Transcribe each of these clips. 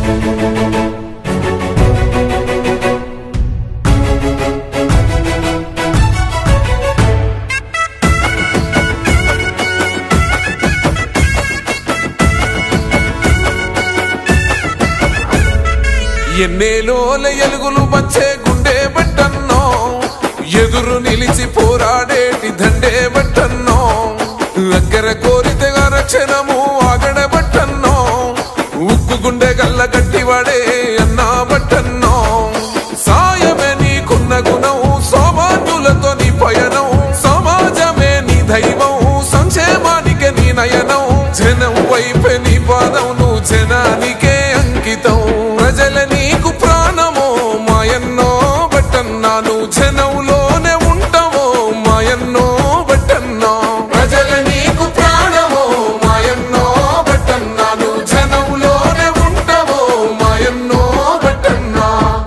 ఎన్నేలోల ఎలుగులు వచ్చే గుండె బట్టన్నో ఎదురు నిలిచి పోరాడేటి దండే బట్టన్నో అగ్గర కోరితే రక్షణము ఆగడ బట్టన్నో ఉక్కు గుండె గల్ల గట్టివాడే అన్నా బట్టన్నో సాయమే నీకున్న గుణం సౌమాన్యులతో నీ పయనం సమాజమే నీ దైవం సంక్షేమానికే నీ నయనం జనం వైపే నీ పాదం నువ్వు జనానికే అంకితం ప్రజల నీకు ప్రాణమో మాయన్నో బట్టన్నా నువ్వు జనంలోనే ఉంటావో మాయన్నో బట్టన్నా ప్రజల నీకు ప్రాణమో మాయన్నో బట్టన్నా నువ్వు జనంలోనే ఉంటావో మాయన్నో బట్టన్నా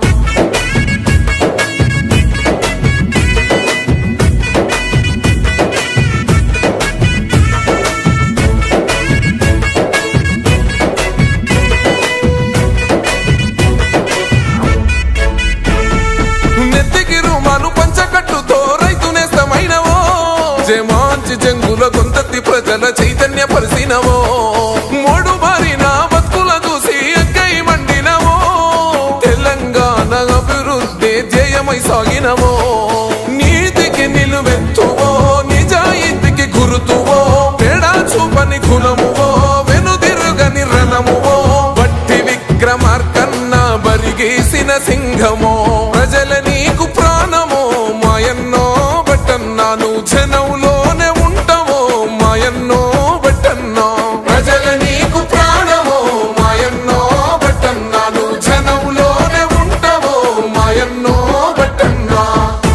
నెత్తికి రుమాలు పంచకట్టుతో రైతు నేస్తమైనవో జమాంచి జంగుల గొంతెత్తి ప్రజల చైతన్య పరిసినవో మూడు మారిన బతుకుల చూసి ఎక్కై మండినవో తెలంగాణ అభివృద్ధి ధ్యేయమై సాగినవో నీతికి నిలువెత్తువో నిజాయితీకి గురుతువో తేడా చూపని గుణమువో వెనుదిరుగని రణమువో బట్టి విక్రమార్కన్న బరిగేసిన సింహమో ప్రజల నీకు ప్రాణమో మాయన్నో బట్టన్నా నువ్వు జనంలోనే ఉంటావో మాయన్నో బట్టన్నా ప్రజల నీకు ప్రాణమో మాయన్నో బట్టన్నా నువ్వు జనంలోనే ఉంటావో మాయన్నో బట్టన్నా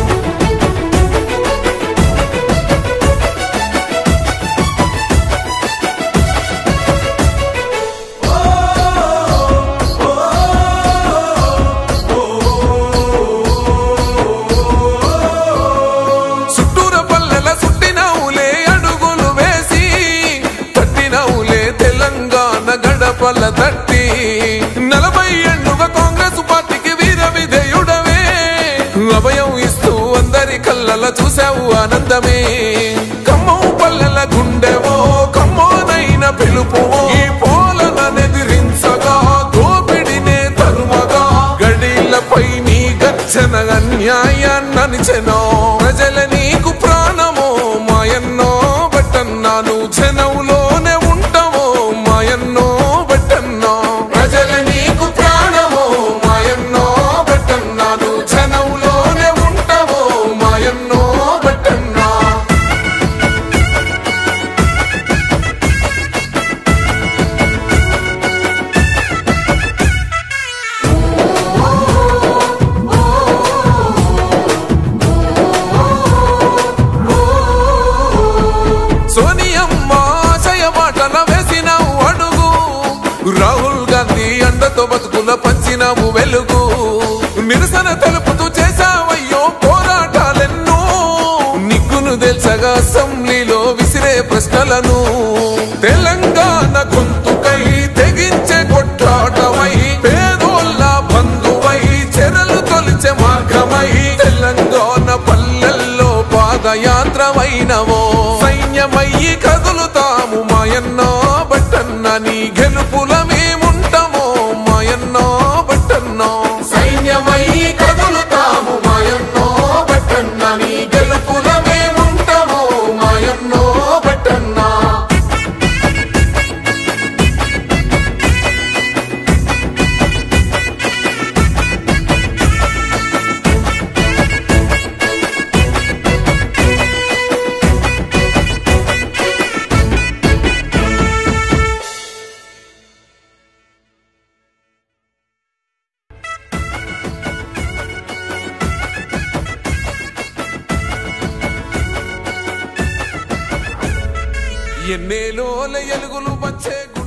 చుట్టూర పల్లెల సుట్టినవులే అడుగులు వేసి తట్టినవులే తెలంగాణ గడపల తట్టి నలభై ఏళ్ళుగా కాంగ్రెస్ పార్టీకి వీర విధేయుడవే అభయం ఇస్తూ అందరి కళ్ళల చూసావు ఆనందమే ఖమ్మం పల్లెల గుండెవో ఖమ్మోనైన పిలుపువో ఈ పోలనెదిరించగా దోపిడినే తరుమగా గడిలపై నీ గర్జన అన్యాయాన్ననిచెనో ప్రజల నీకు ప్రాణమో మాయన్నో బట్టన్నా నువ్వు జనంలోనే ఉంటావో మాయన్నో బట్టన్నా ప్రజల నీకు ప్రాణమో మాయన్నో బట్టన్నా నువ్వు జనంలోనే ఉంటావో మాయన్నో బట్టన్నా సోనియమ్మ ఆశయ మాటల వేసినావు అడుగు రాహుల్ గాంధీ అండతో బతుకుల పంచినావు వెలుగు నిరసన తెలుపుతూ చేశావయ్యో పోరాటాలెన్నో నిగ్గును తెల్చగా అసెంబ్లీలో విసిరే ప్రశ్నలను తెలంగాణ గొంతుకై తెగించే కొట్టాటమై పేదోళ్ళ బంధువై చెరలు తొలిచే మార్గమై తెలంగాణ పల్లెల్లో పాదయాత్రమైనవో సైన్యమయ్యి కదులుతాము మాయన్నో బట్టన్న నీ గెలుపుల మేముంటామో మాయన్నో బట్టన్నో సైన్యమయ్యి కదులుతాము మాయన్నో బట్టన్న నీ గెలుపుల మేముంటామో మాయన్నో బట్టన్నా ఎన్నేలోల ఎలుగులు వచ్చే